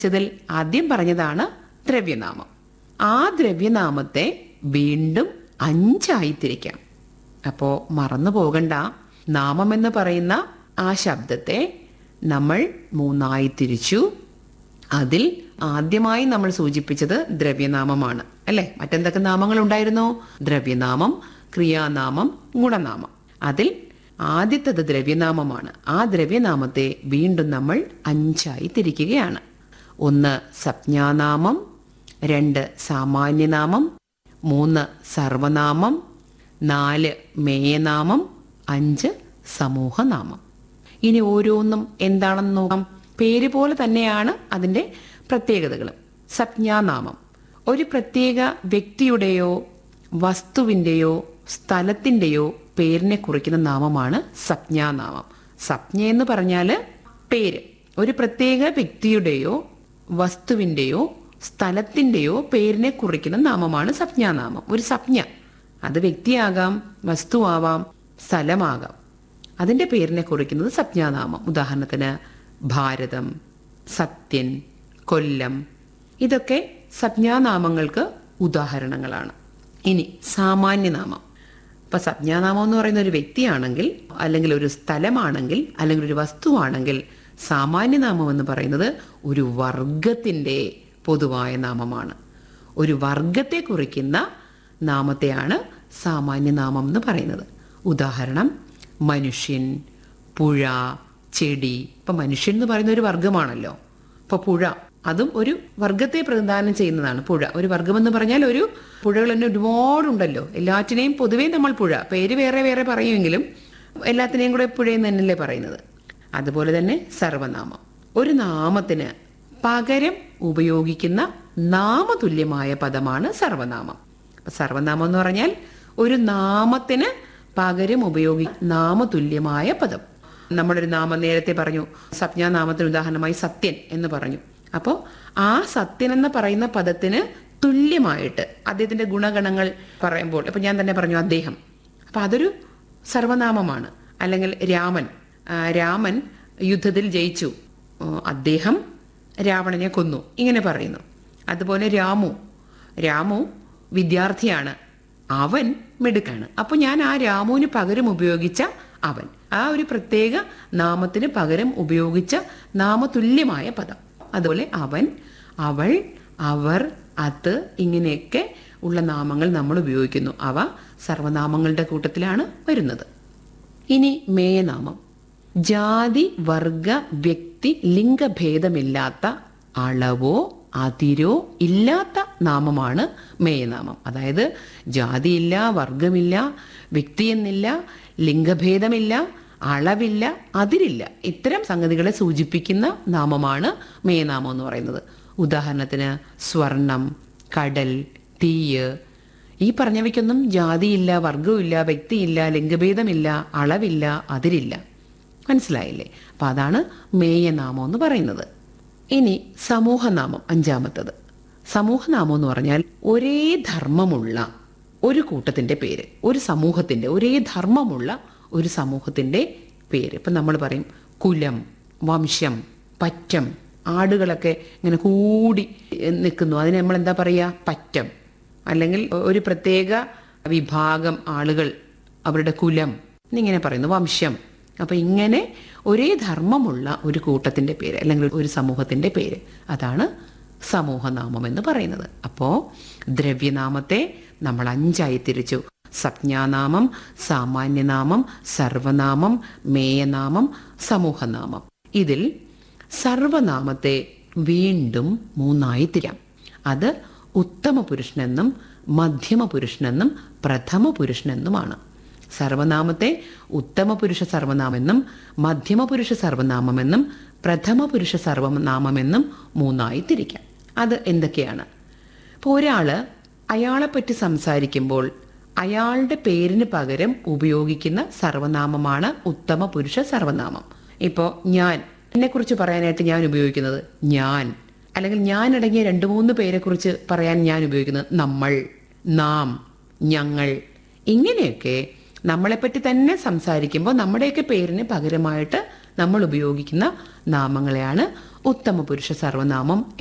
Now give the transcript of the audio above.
ച്ചതിൽ ആദ്യം പറഞ്ഞതാണ് ദ്രവ്യനാമം ആ ദ്രവ്യനാമത്തെ വീണ്ടും അഞ്ചായി തിരിക്കാം അപ്പോ മറന്നു പോകണ്ട നാമം എന്ന് പറയുന്ന ആ ശബ്ദത്തെ നമ്മൾ മൂന്നായി തിരിച്ചു അതിൽ ആദ്യമായി നമ്മൾ സൂചിപ്പിച്ചത് ദ്രവ്യനാമമാണ് അല്ലെ മറ്റെന്തൊക്കെ നാമങ്ങൾ ഉണ്ടായിരുന്നു ദ്രവ്യനാമം ക്രിയാനാമം ഗുണനാമം അതിൽ ആദ്യത്തത് ദ്രവ്യനാമമാണ് ആ ദ്രവ്യനാമത്തെ വീണ്ടും നമ്മൾ അഞ്ചായി തിരിക്കുകയാണ് ഒന്ന് സംജ്ഞാനാമം രണ്ട് സാമാന്യനാമം മൂന്ന് സർവനാമം നാല് മേയനാമം അഞ്ച് സമൂഹനാമം ഇനി ഓരോന്നും എന്താണെന്ന് നോക്കാം പേര് പോലെ തന്നെയാണ് അതിന്റെ പ്രത്യേകതകളും സംജ്ഞാനാമം ഒരു പ്രത്യേക വ്യക്തിയുടെയോ വസ്തുവിന്റെയോ സ്ഥലത്തിന്റെയോ പേരിനെ കുറിക്കുന്ന നാമമാണ് സംജ്ഞാനാമം സംജ്ഞ എന്ന് പറഞ്ഞാല് പേര് ഒരു പ്രത്യേക വ്യക്തിയുടെയോ വസ്തുവിന്റെയോ സ്ഥലത്തിന്റെയോ പേരിനെ കുറിക്കുന്ന നാമമാണ് സംജ്ഞാനാമം ഒരു സംജ്ഞ അത് വ്യക്തിയാകാം വസ്തുവാവാം സ്ഥലമാകാം അതിന്റെ പേരിനെ കുറിക്കുന്നത് സംജ്ഞാനാമം ഉദാഹരണത്തിന് ഭാരതം സത്യൻ കൊല്ലം ഇതൊക്കെ സംജ്ഞാനാമങ്ങൾക്ക് ഉദാഹരണങ്ങളാണ് ഇനി സാമാന്യനാമം ഇപ്പൊ സംജ്ഞാനാമം എന്ന് പറയുന്ന ഒരു വ്യക്തിയാണെങ്കിൽ അല്ലെങ്കിൽ ഒരു സ്ഥലമാണെങ്കിൽ അല്ലെങ്കിൽ ഒരു വസ്തുവാണെങ്കിൽ സാമാന്യനാമം എന്ന് പറയുന്നത് ഒരു വർഗത്തിന്റെ പൊതുവായ നാമമാണ് ഒരു വർഗത്തെ കുറിക്കുന്ന നാമത്തെയാണ് സാമാന്യനാമം എന്ന് പറയുന്നത് ഉദാഹരണം മനുഷ്യൻ പുഴ ചെടി ഇപ്പൊ മനുഷ്യൻ എന്ന് പറയുന്ന ഒരു വർഗമാണല്ലോ ഇപ്പൊ പുഴ അതും ഒരു വർഗത്തെ പ്രതിദാനം ചെയ്യുന്നതാണ് പുഴ ഒരു വർഗം എന്ന് പറഞ്ഞാൽ ഒരു പുഴകൾ തന്നെ ഒരുപാടുണ്ടല്ലോ എല്ലാറ്റിനെയും പൊതുവേ നമ്മൾ പുഴ പേര് വേറെ വേറെ പറയുമെങ്കിലും എല്ലാത്തിനെയും കൂടെ പുഴയെന്ന് തന്നെയല്ലേ പറയുന്നത് അതുപോലെ തന്നെ സർവനാമം ഒരു നാമത്തിന് പകരം ഉപയോഗിക്കുന്ന നാമതുല്യമായ പദമാണ് സർവനാമം അപ്പൊ സർവനാമം എന്ന് പറഞ്ഞാൽ ഒരു നാമത്തിന് പകരം ഉപയോഗി നാമതുല്യമായ പദം നമ്മളൊരു നാമം നേരത്തെ പറഞ്ഞു സംജ്ഞാനാമത്തിന് ഉദാഹരണമായി സത്യൻ എന്ന് പറഞ്ഞു അപ്പോൾ ആ സത്യൻ എന്ന് പറയുന്ന പദത്തിന് തുല്യമായിട്ട് അദ്ദേഹത്തിന്റെ ഗുണഗണങ്ങൾ പറയുമ്പോൾ ഇപ്പൊ ഞാൻ തന്നെ പറഞ്ഞു അദ്ദേഹം അപ്പൊ അതൊരു സർവനാമമാണ് അല്ലെങ്കിൽ രാമൻ ആ, രാമൻ യുദ്ധത്തിൽ ജയിച്ചു ആ, അദ്ദേഹം രാവണനെ കൊന്നു ഇങ്ങനെ പറയുന്നു അതുപോലെ രാമു രാമു വിദ്യാർത്ഥിയാണ് അവൻ മിടുക്കാണ് അപ്പൊ ഞാൻ ആ രാമുവിന് പകരം ഉപയോഗിച്ച അവൻ ആ ഒരു പ്രത്യേക നാമത്തിന് പകരം ഉപയോഗിച്ച നാമതുല്യമായ പദം അതുപോലെ അവൻ അവൾ അവർ അത് ഇങ്ങനെയൊക്കെ ഉള്ള നാമങ്ങൾ നമ്മൾ ഉപയോഗിക്കുന്നു അവ സർവനാമങ്ങളുടെ കൂട്ടത്തിലാണ് വരുന്നത് ഇനി മേയനാമം ജാതി വർഗ വ്യക്തി ലിംഗഭേദമില്ലാത്ത അളവോ അതിരോ ഇല്ലാത്ത നാമമാണ് മേയനാമം അതായത് ജാതിയില്ല വർഗമില്ല വ്യക്തിയെന്നില്ല ലിംഗഭേദമില്ല അളവില്ല അതിരില്ല ഇത്തരം സംഗതികളെ സൂചിപ്പിക്കുന്ന നാമമാണ് മേയനാമം എന്ന് പറയുന്നത് ഉദാഹരണത്തിന് സ്വർണം കടൽ തീയ് ഈ പറഞ്ഞവയ്ക്കൊന്നും ജാതിയില്ല വർഗമില്ല വ്യക്തിയില്ല ലിംഗഭേദമില്ല അളവില്ല അതിരില്ല മനസ്സിലായില്ലേ അപ്പൊ അതാണ് മേയനാമം എന്ന് പറയുന്നത് ഇനി സമൂഹനാമം അഞ്ചാമത്തത് സമൂഹനാമം എന്ന് പറഞ്ഞാൽ ഒരേ ധർമ്മമുള്ള ഒരു കൂട്ടത്തിന്റെ പേര് ഒരു സമൂഹത്തിന്റെ ഒരേ ധർമ്മമുള്ള ഒരു സമൂഹത്തിന്റെ പേര് ഇപ്പൊ നമ്മൾ പറയും കുലം വംശം പറ്റം ആടുകളൊക്കെ ഇങ്ങനെ കൂടി നിൽക്കുന്നു അതിന് നമ്മൾ എന്താ പറയുക പറ്റം അല്ലെങ്കിൽ ഒരു പ്രത്യേക വിഭാഗം ആളുകൾ അവരുടെ കുലം എന്നിങ്ങനെ പറയുന്നു വംശം അപ്പൊ ഇങ്ങനെ ഒരേ ധർമ്മമുള്ള ഒരു കൂട്ടത്തിന്റെ പേര് അല്ലെങ്കിൽ ഒരു സമൂഹത്തിന്റെ പേര് അതാണ് സമൂഹനാമം എന്ന് പറയുന്നത് അപ്പോ ദ്രവ്യനാമത്തെ നമ്മൾ അഞ്ചായി തിരിച്ചു സംജ്ഞാനാമം സാമാന്യനാമം സർവനാമം മേയനാമം സമൂഹനാമം ഇതിൽ സർവനാമത്തെ വീണ്ടും മൂന്നായി തിരാം അത് ഉത്തമ പുരുഷനെന്നും മധ്യമ പുരുഷനെന്നും പ്രഥമ പുരുഷനെന്നുമാണ് സർവനാമത്തെ ഉത്തമ പുരുഷ സർവനാമെന്നും മധ്യമ പുരുഷ സർവനാമമെന്നും പ്രഥമ പുരുഷ സർവനാമമെന്നും മൂന്നായി തിരിക്കാം അത് എന്തൊക്കെയാണ് ഇപ്പോൾ ഒരാള് അയാളെപ്പറ്റി സംസാരിക്കുമ്പോൾ അയാളുടെ പേരിന് പകരം ഉപയോഗിക്കുന്ന സർവനാമമാണ് ഉത്തമ പുരുഷ സർവനാമം ഇപ്പോൾ ഞാൻ എന്നെക്കുറിച്ച് പറയാനായിട്ട് ഞാൻ ഉപയോഗിക്കുന്നത് ഞാൻ അല്ലെങ്കിൽ ഞാൻ അടങ്ങിയ രണ്ട് മൂന്ന് പേരെക്കുറിച്ച് പറയാൻ ഞാൻ ഉപയോഗിക്കുന്നത് നമ്മൾ നാം ഞങ്ങൾ ഇങ്ങനെയൊക്കെ നമ്മളെപ്പറ്റി തന്നെ സംസാരിക്കുമ്പോൾ നമ്മുടെയൊക്കെ പേരിന് പകരമായിട്ട് നമ്മൾ ഉപയോഗിക്കുന്ന നാമങ്ങളെയാണ് ഉത്തമ പുരുഷ സർവനാമം